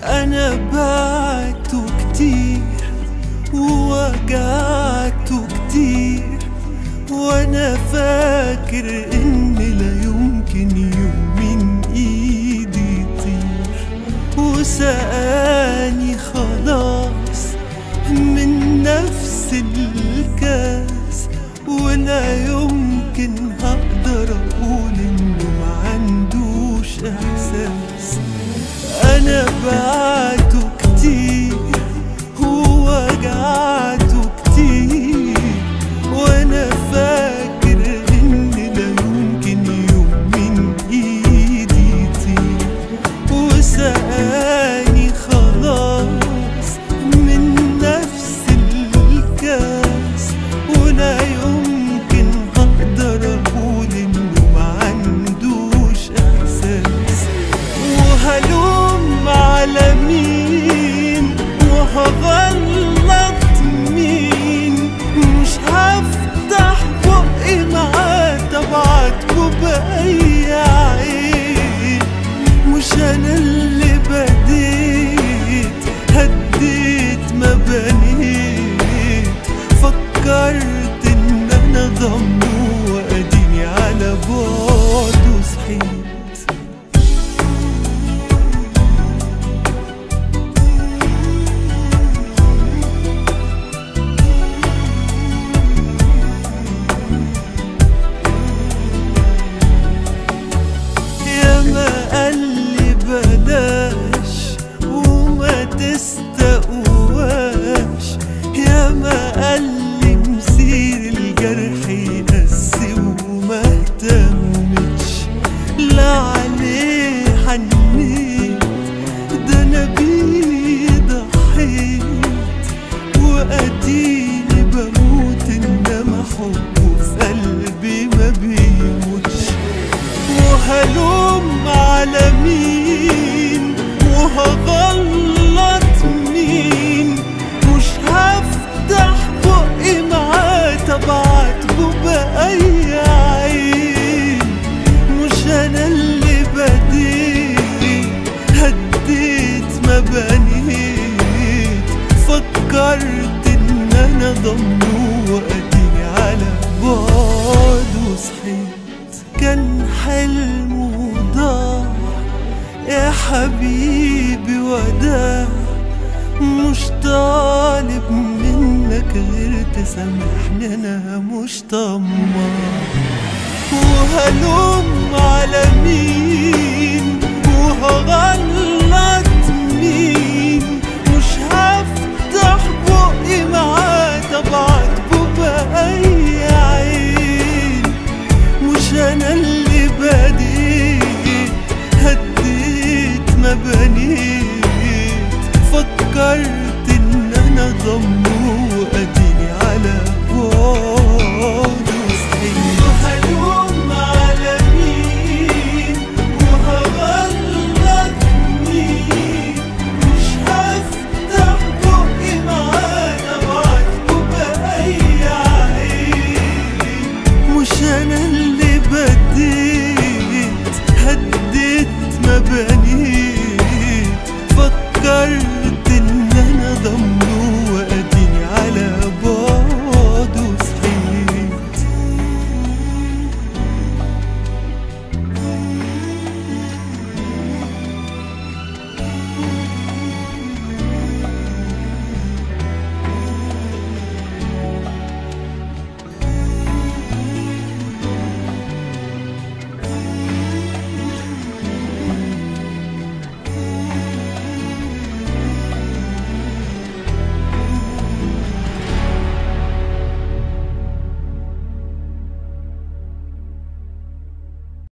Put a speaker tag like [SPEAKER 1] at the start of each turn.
[SPEAKER 1] أنا بعته كتير ووجعته كتير وأنا فاكر إن لا يمكن يوم من إيدي يطير وسقاني خلاص من نفس الكاس ولا يمكن هقدر أقول إنه معندوش إحساس أنا بعته كتير ووجعته كتير وأنا فاكر إن لا يمكن يوم من إيدي يطير وسقاني خلاص من نفس الكاس ولا يمكن هقدر أقول إنه معندوش إحساس وهلوم على مين وهغلط مين مش هفتح بقي معاه تبعتكوا بأي عين مش أنا اللي بديت هديت ما بنيت فكرت إن أنا ضمه وأديني على بعده صحيت يا ما قال لي بلاش وما تستقواش يا ما قال لي مسير الجرح يقسي وما اهتمش لا عليه حنيت ده انا بيه ضحيت واديني بموت انما حبه في قلبي ما بيموتش وهلوم على مين وهغلط مين مش هفتح بقي معاه تبعتبه بأي عين مش أنا اللي بديت هديت ما بنيت فكرت إن أنا ضمه وأديني على بعده صحيت كان حلم وضاع يا حبيبي وداع مش طالب منك غير تسامحني انا مش طماع وهلوم على مين وهغلط مين مش هفتح بقي معاه تبعتبه بأي عين مش انا اللي بديت هديت ما بنيت فكرت ان انا ضمه واديني على بعد